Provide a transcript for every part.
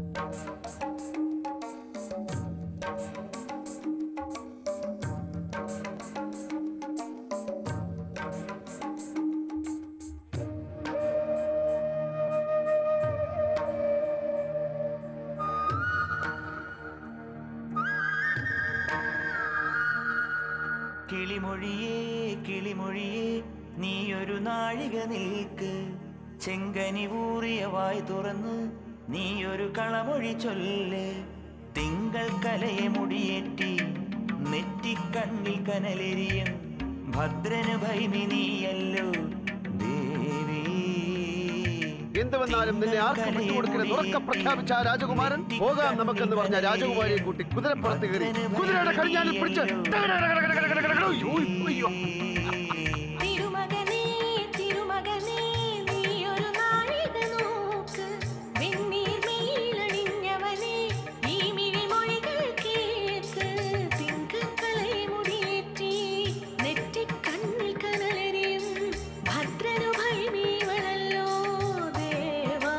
കിളിമൊഴിയേ കിളിമൊഴിയേ നീയൊരു നാഴിക നിൽക്ക് ചെങ്കനി ഊറിയ വായ് തുറന്ന് നീയൊരു കളമൊഴി ചൊല്ല് തിങ്കൾ കലയെ മുടിയേറ്റി നെറ്റിക്കണ്ണിൽ കനലെരിയും ഭദ്രന് ഭൈമിനിയല്ലോ ദേവി എന്ത് വന്നാലും നിന്നെ ആർക്കും വിട്ടുകൊടുക്കരുത് ഉറക്കെ പ്രഖ്യാപിച്ച ആ രാജകുമാരൻ പോകാം നമുക്കെന്ന് പറഞ്ഞ രാജകുമാരിയെ കൂട്ടി കുതിരപ്പുറത്ത് കയറി കുതിരയുടെ കടിഞ്ഞാലിൽ പിടിച്ച് അയ്യോ, അയ്യോ. തിരുമകനേ തിരുമകനേ നീയൊരു നാഴിക നോക്ക് വെണ്ണീർ മെയിലണിഞ്ഞവനേ ഈ മിഴിമൊഴികൾ കേൾക്ക് തിങ്കക്കളെ മുടിയേറ്റി നെറ്റിക്കണ്ണിൽ കനലെരിയും ഭദ്രനു ഭൈമീവളല്ലോ ദേവാ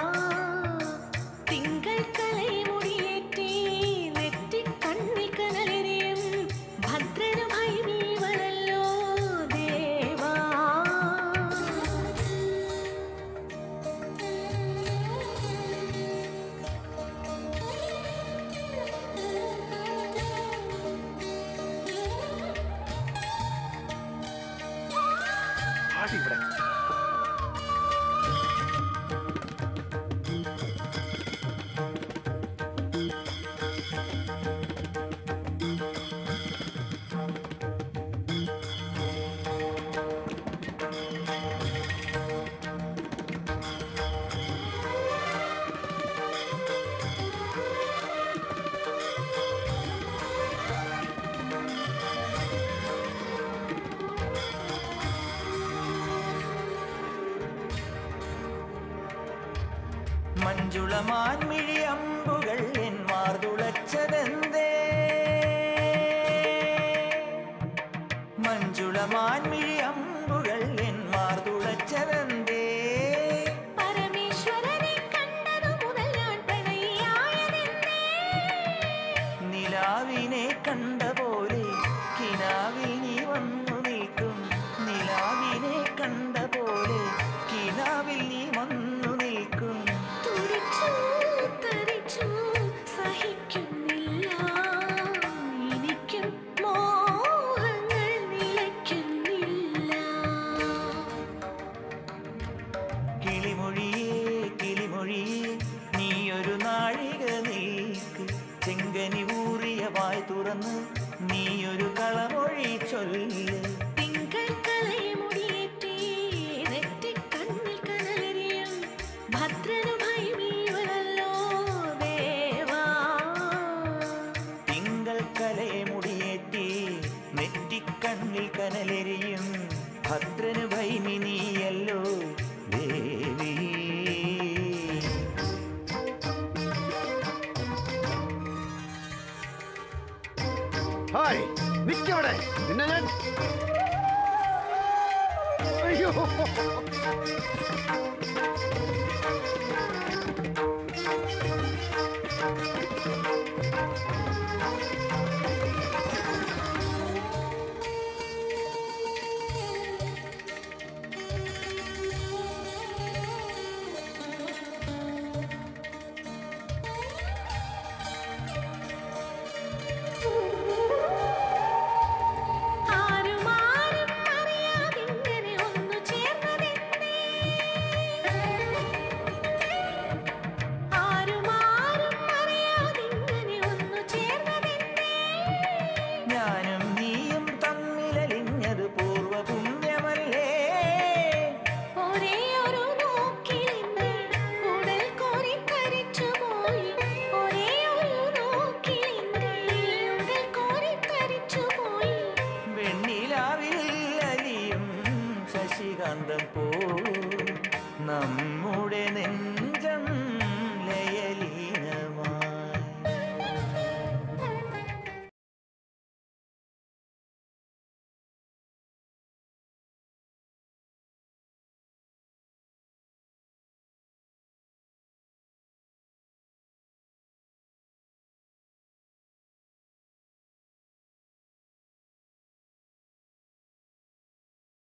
തിങ്കൾക്കലെ മുടിയേറ്റി നെറ്റിക്കണ്ണിൽ കനലെരിയും ഭദ്രനു ഭൈമീവളല്ലോ ദേവാ ആടി ഇവിടെ. മഞ്ജുളമാൻമിഴി അമ്പുകൾ എൻ മാർതുളച്ചതെന്തേ മഞ്ജുളമാൻമിഴി അമ്പുകൾ എൻ മാർതുളച്ചതെന്തേ പരമേശ്വരനെ കണ്ടതു മുതൽ ഞാൻ പ്രണയിയായതെന്നേ നിലാവിനെ കണ്ട പോലെ കിനാവിൽ നീ വന്നു നിൽക്കും നിലാവിനെ കണ്ട പോലെ കിനാവിൽ നീ വന്നു നിൽക്കും തുടിച്ചു തരിച്ചു സഹിക്കുന്നില്ല എനിക്കും മോഹങ്ങൾ നിലയ്ക്കുന്നില്ല കിളിമൊഴിയേ കിളിമൊഴിയേ നീ ഒരു നാഴിക നീക്ക് ചെങ്കനി ഊറിയ വായ് തുറന്ന് നീ ഒരു കളമൊഴി ചൊല്ല് തിങ്കൾക്കലെ മുടിയേറ്റി നെറ്റിക്കണ്ണിൽ കനലെരിയും ഭദ്രനു ഭൈമീവനല്ലോ ദേവാ തിങ്കൾ കലയെ മുടിയേറ്റി നെറ്റിക്കണ്ണിൽ കനലെരിയും ഭദ്രന് ഭൈമിനിയല്ലോ ദേവി ഹായ് നിക്കവിടെ നിന്നെ ഞാൻ അയ്യോ